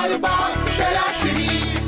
أربعة شارع شريف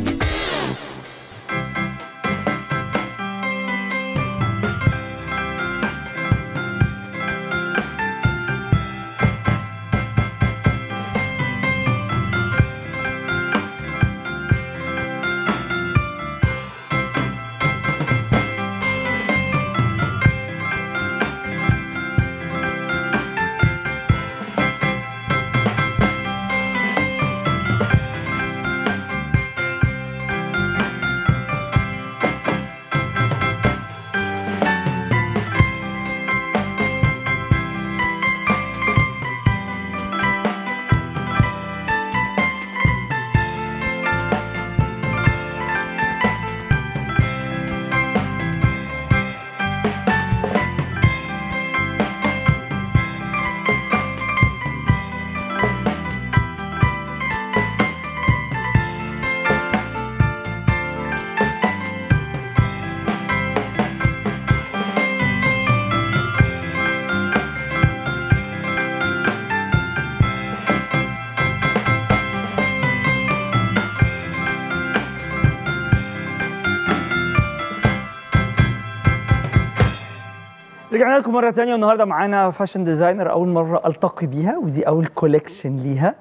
رجعنا لكم مرة تانية والنهاردة معانا فاشن ديزاينر أول مرة ألتقي بيها ودي أول كوليكشن ليها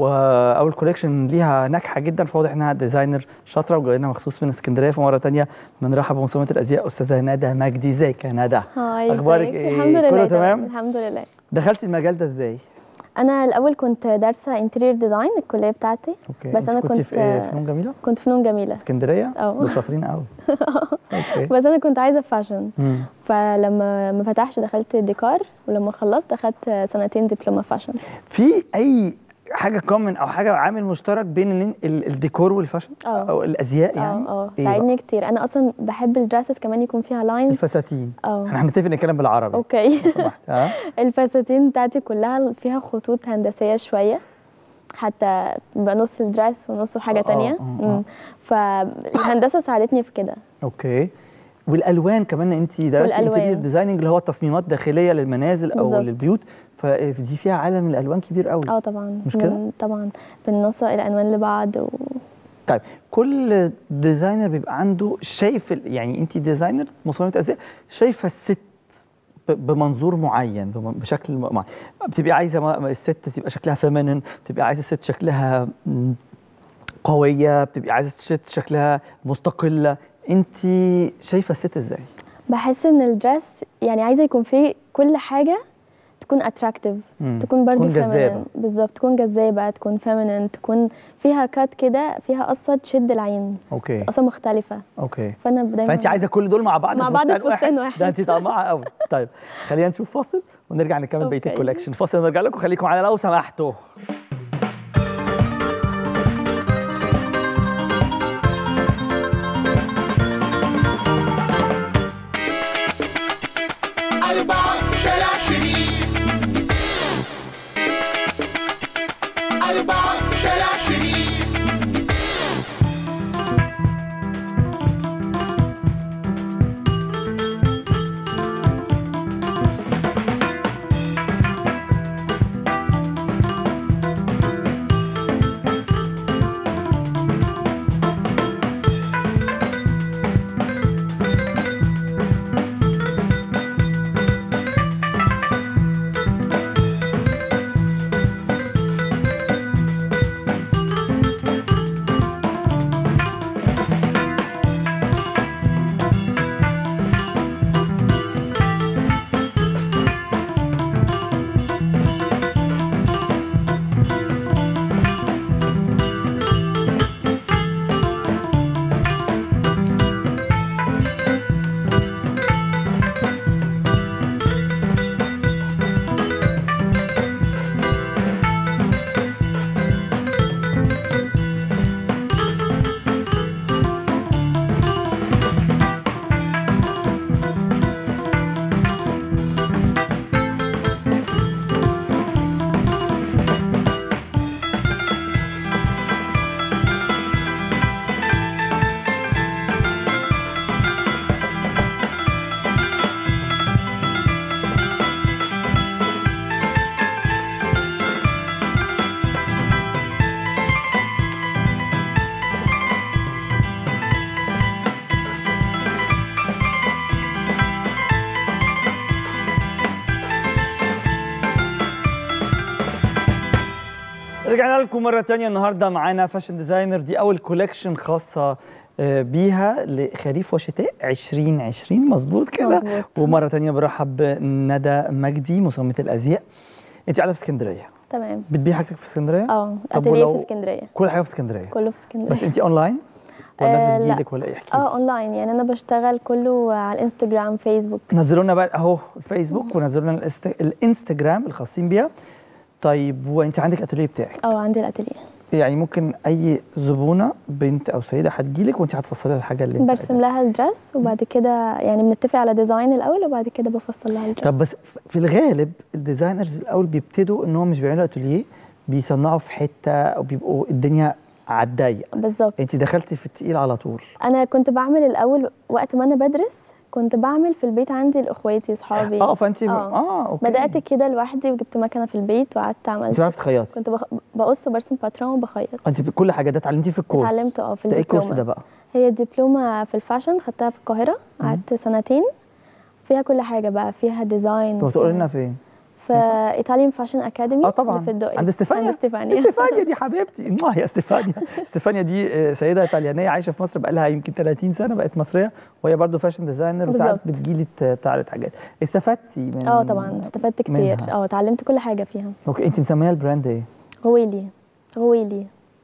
وأول كوليكشن ليها ناجحة جدا فواضح إنها ديزاينر شاطرة وجاينا مخصوص من اسكندرية فمرة تانية بنرحب بمصممة الأزياء أستاذة ندى مجدي ازيك يا ندى؟ هاي أخبارك ازيك؟ إيه؟ الحمد لله كله تمام؟ الحمد لله دخلتي المجال ده إزاي؟ انا الاول كنت دارسه انتيرير ديزاين الكليه بتاعتي أوكي بس أنت أنا كنت كنت- في إيه؟ فنون جميلة؟ كنت فنون جميله اسكندرية؟ أه. دول شاطرين قوي أوكي بس انا كنت عايزه فاشن مم. فلما ما فتحش دخلت ديكار ولما خلصت اخدت سنتين دبلومه فاشن في أي حاجة كومن أو حاجة عامل مشترك بين ال- ال- الديكور والفاشن؟ أه. أو الأزياء اه يعني؟ اه إيه بقى؟ ساعدني كتير انا اصلا بحب الدراسز كمان يكون فيها لاينز الفساتين اه احنا هنتفق نتكلم بالعربي اوكي لو سمحت ها الفساتين بتاعتي كلها فيها خطوط هندسيه شويه حتى بقى نص الدرس ونصه حاجه آه، تانية آه، آه. مم. فالهندسه ساعدتني في كده اوكي والالوان كمان انت درست والألوان. انتيريور ديزايننج اللي هو التصميمات الداخليه للمنازل او بالظبط. للبيوت فدي فيها عالم من الالوان كبير قوي اه طبعا مش كده؟ بن- طبعا بننسق الالوان لبعض و... طيب كل ديزاينر بيبقى عنده شايف ال- يعني انت ديزاينر مصممه ازياء شايفه الست ب- بمنظور معين بم- بشكل م- معين بتبقي عايزه ما- الست تبقى شكلها فيمينين بتبقي عايزه الست شكلها م، قويه بتبقي عايزه الست شكلها مستقله انت شايفه الست ازاي بحس ان الدرس يعني عايزه يكون فيه كل حاجه تكون اتراكتيف مم. تكون برضو تكون جذابة. feminine. بالظبط تكون جذابه تكون فيمينين تكون فيها كات كده فيها قصه تشد العين اوكي قصه مختلفه اوكي فانا دايما فانت عايزه كل دول مع بعض مع في بعض فستان في فستان واحد. ده انت طماعه قوي طيب خلينا نشوف فاصل ونرجع نكمل بقيه أوكي. الكولكشن فاصل ونرجع لكم خليكم معانا لو سمحتوا أربعة شارع شريف أربعة شارع شريف رجعنا لكم مرة تانية النهاردة معانا فاشن ديزاينر دي أول كولكشن خاصة آه، بيها لخريف وشتاء 2020 مظبوط كده مظبوط. ومرة تانية برحب بندى مجدي مصممة الأزياء أنت قاعدة في اسكندرية تمام بتبيعي حاجتك في اسكندرية؟ اه طب اتelier ولو- في اسكندريه كل حاجة في اسكندرية كله في اسكندريه بس أنت أونلاين؟ ولا آه، الناس لا. بتجيلك ولا إيه؟ احكي اه اونلاين يعني انا بشتغل كله على الانستجرام فيسبوك نزلوا لنا بقى اهو الفيسبوك ونزلوا لنا الإست- الانستجرام الخاصين بيها طيب وانت عندك اتelier بتاعك اه عندي الاتelier يعني ممكن اي زبونه بنت او سيده هتجيلك وانت هتفصلي لها الحاجه اللي انت برسم عايزاها. لها الدرس وبعد كده يعني بنتفق على ديزاين الاول وبعد كده بفصل لها الدرس طب بس في الغالب الديزاينرز الاول بيبتدوا ان هم مش بيعملوا اتوليه بيصنعوا في حته او بيبقوا الدنيا على الضيق بالظبط انت دخلتي في التقيل على طول انا كنت بعمل الاول وقت ما انا بدرس كنت بعمل في البيت عندي لاخواتي اصحابي اه فانت آه. اه اوكي بدات كده لوحدي وجبت مكنه في البيت وقعدت انت عملت بتعرفي تخيطي كنت بخ... بقص وبرسم باترون وبخيط انت كل حاجه ده اتعلمتيه في الكورس اتعلمت اه في ده ايه الكورس الدبلومه ده بقى هي دبلومه في الفاشن خدتها في القاهره قعدت سنتين فيها كل حاجه بقى فيها ديزاين طب تقولي فيها- لنا فين في ايطاليان فاشن اكاديمي اه طبعا في الدقي عند استفانيا عند استفانيا استفانيا دي حبيبتي ما هي استفانيا استفانيا دي آه، سيده ايطاليانيه عايشه في مصر بقالها يمكن 30 سنه بقت مصريه وهي برضو فاشن ديزاينر وساعات بالظبط. بتجيلي ت- تعرض حاجات استفدتي من اه طبعا استفدت كتير منها. اه اتعلمت كل حاجه فيها اوكي انت مسميه البراند ايه غويلي غويلي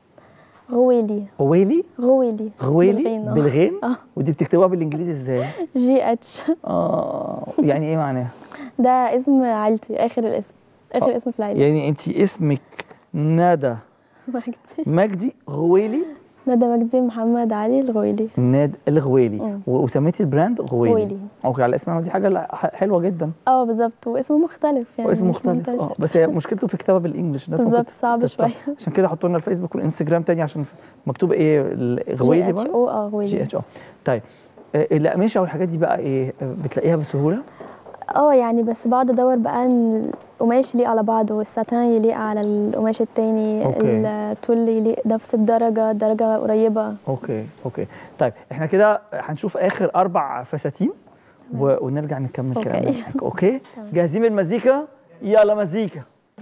غويلي غويلي غويلي غويلي بالغين، آه. بالغين اه ودي بتكتبوها بالانجليزي ازاي جي اتش اه يعني ايه معناها ده اسم عيلتي اخر الاسم اخر آه. اسم في العيله يعني انت اسمك ندى مجدي مجدي غويلي ندى مجدي محمد علي الغويلي ناد الغويلي مم. و- وسميتي البراند غويلي غويلي. اوكي على اسم دي حاجه لا- ح- حلوه جدا اه بالظبط واسمه مختلف يعني واسم مش مختلف منتشر. اه بس هي مشكلته في كتابه بالانجلش الناس ممكن بالظبط صعب تتلخبط. شويه عشان كده حطوا لنا الفيسبوك والانستجرام تاني عشان مكتوب ايه الغويلي جي اتش برضه او اه جي غويلي اتش اه طيب آه، الاقمشه والحاجات دي بقى ايه آه، بتلاقيها بسهوله اه يعني بس بقعد ادور بقى ان القماش يليق على بعضه والساتان يليق على القماش التاني أوكي. التول يليق نفس الدرجه درجه قريبه اوكي اوكي طيب احنا كده هنشوف اخر اربع فساتين و... ونرجع نكمل أوكي. كلامنا معاك. اوكي جاهزين بالمزيكا يلا مزيكا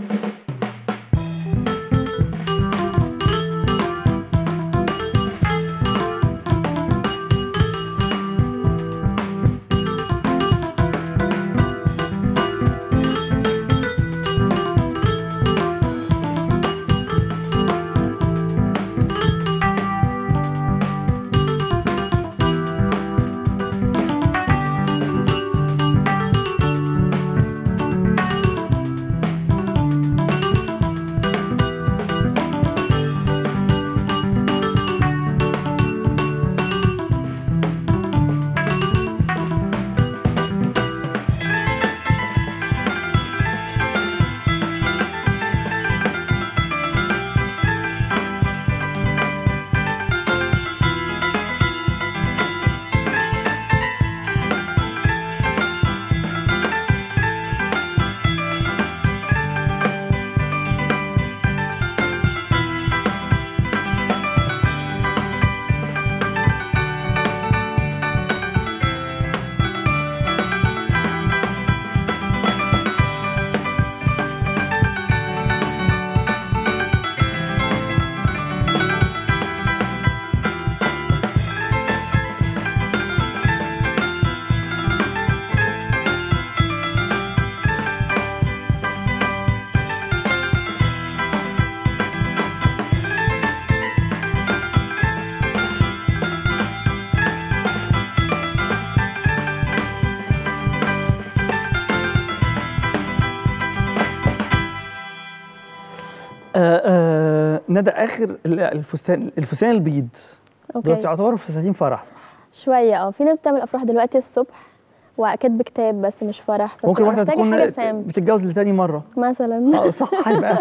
آه آه ندى اخر ال- الفستان الفستان البيض دول اوكي تعتبروا فساتين فرح صح؟ شويه اه في ناس بتعمل افراح دلوقتي الصبح وكاتب كتاب بس مش فرح ممكن فبتبقى واحده محتاجة تكون حاجه سام بتتجوز لتاني مره مثلا اه صح يبقى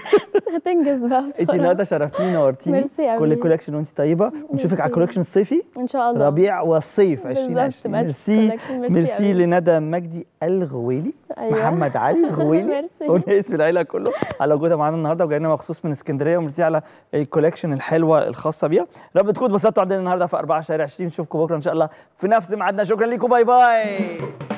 هتنجز بقى انت بسرعه ندى شرفتيني نورتيني ميرسي أوي. كل كولكشن وانت طيبه ونشوفك على ميرسي. الكولكشن الصيفي ان شاء الله ربيع والصيف بالظبط 2020 بس ميرسي collection. ميرسي ميرسي أوي. لندى مجدي الغويلي أيوة. محمد علي الغويلي ميرسي. قلنا اسم العيله كله على وجودها معانا النهارده وجايين مخصوص من اسكندريه وميرسي على الكولكشن الحلوه الخاصه بيها رب تكونوا اتبسطتوا عندنا النهارده في 4 شهر 20 نشوفكم بكره ان شاء الله في نفس ميعادنا شكرا لكم باي باي